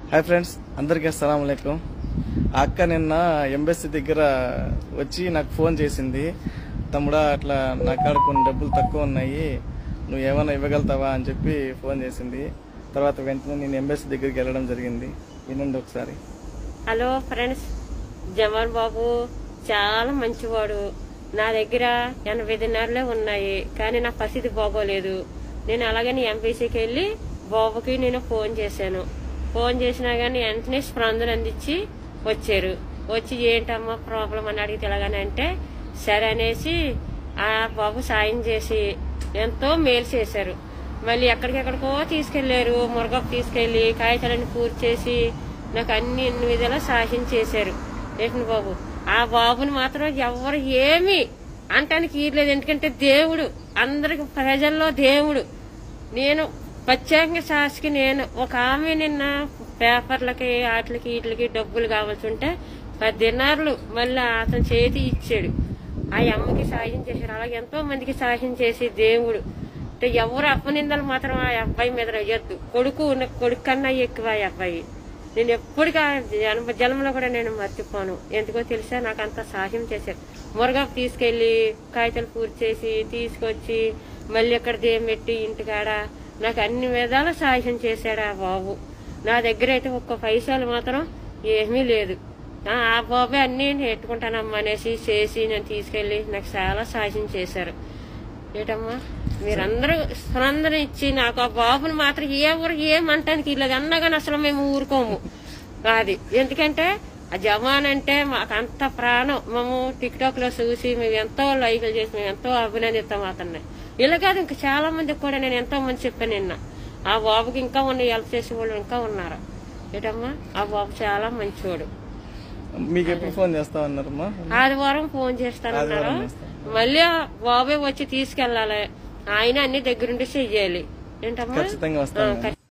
Hi friends అందరికీ అస్సలం అయికం ఆ అక్క నిన్న ఎంబెస్సీ దగ్గర వచ్చి నాకు ఫోన్ చేసింది తమ్ముడా అట్లా నా కాడ కొన్ని డబ్బులు తక్కువ ఉన్నాయి నువ్వు ఏమైనా ఇవ్వగలుగుతావా అని చెప్పి ఫోన్ చేసింది తర్వాత వెంటనే నేను ఎంబెస్సీ దగ్గరికి వెళ్ళడం జరిగింది వినండి ఒకసారి హలో ఫ్రెండ్స్ జమాల్ బాబు చాలా మంచివాడు నా దగ్గర ఎనభై దినారులే ఉన్నాయి కానీ నా పరిస్థితి బాగోలేదు నేను అలాగని ఎంపీసీకి వెళ్ళి బాబుకి నేను ఫోన్ చేశాను ఫోన్ చేసినా కానీ వెంటనే స్పందన అందించి వచ్చారు వచ్చి ఏంటమ్మా ప్రాబ్లం అని అడిగితే ఎలాగని అంటే సరే అనేసి ఆ బాబు సాయం చేసి ఎంతో మేలు చేశారు మళ్ళీ ఎక్కడికెక్కడికో తీసుకెళ్లారు మురగకు తీసుకెళ్లి కాగితాలన్నీ పూర్తి చేసి నాకు అన్ని అన్ని విధాలా సహాయం చేశారు రేషన్ బాబు ఆ బాబుని మాత్రం ఎవరు ఏమి అంటానికి ఈర్లేదు ఎందుకంటే దేవుడు అందరికి ప్రజల్లో దేవుడు నేను ప్రత్యేకంగా సాక్షికి నేను ఒక ఆమె నిన్న పేపర్లకి వాటికి వీటికి డబ్బులు కావాల్సి ఉంటే పది దినారులు మళ్ళీ అతను చేతి ఇచ్చాడు ఆ అమ్మకి సాయం చేశారు అలాగే ఎంతో మందికి సాయం చేసి దేవుడు అంటే ఎవరు అప్పనిందలు మాత్రం ఆ అబ్బాయి మీద వేయద్దు కొడుకు ఉన్న- కొడుకు కన్నా ఎక్కువ ఆ అబ్బాయి నేను ఎప్పటికీ ఆ జన్మ జన్మలో కూడా నేను మర్చిపోను ఎందుకో తెలుసా నాకు అంత సహాయం చేశారు మురగాకు తీసుకెళ్లి కాగితాలు పూర్తి చేసి తీసుకొచ్చి మళ్ళీ అక్కడ దేం పెట్టి ఇంటికాడ నాకు అన్ని విధాల సహాయం చేశాడు ఆ బాబు నా దగ్గర అయితే ఒక్క పైసలు మాత్రం ఏమీ లేదు ఆ ఆ బాబే అన్ని నెట్టుకుంటానమ్మా అనేసి చేసి నేను తీసుకెళ్లి నాకు చాలా సహాయం చేశారు ఏటమ్మా మీరందరూ స్పందన ఇచ్చి నాకు ఆ బాబుని మాత్రం ఏ ఊరు ఏమంటానికి లేదు అన్నా కానీ అసలు మేము ఊరుకోము అది ఎందుకంటే ఆ జవాన్ అంటే మాకు అంత ప్రాణం మేము టిక్ టాక్ లో చూసి మేము ఎంతో లైకులు చేసి మేము ఎంతో అభినందిస్తాం అతన్ని ఇలా కాదు ఇంకా చాలా మందికి కూడా నేను ఎంతో మంది చెప్పాను నిన్న ఆ బాబుకి ఇంకా ఉన్న హెల్ప్ చేసే వాళ్ళు ఇంకా ఉన్నారు ఏటమ్మా ఆ బాబు చాలా మంచివాడు మీకు ఎప్పుడు ఫోన్ చేస్తామన్నారమ్మా ఆదివారం ఫోన్ చేస్తానన్నారు ఆదివారం చేస్తాను. మళ్ళీ ఆ బాబే వచ్చి తీసుకెళ్ళాలి ఆయన అన్ని దగ్గరుండి చెయ్యాలి ఏంటమ్మా ఖచ్చితంగా వస్తాను ఆ,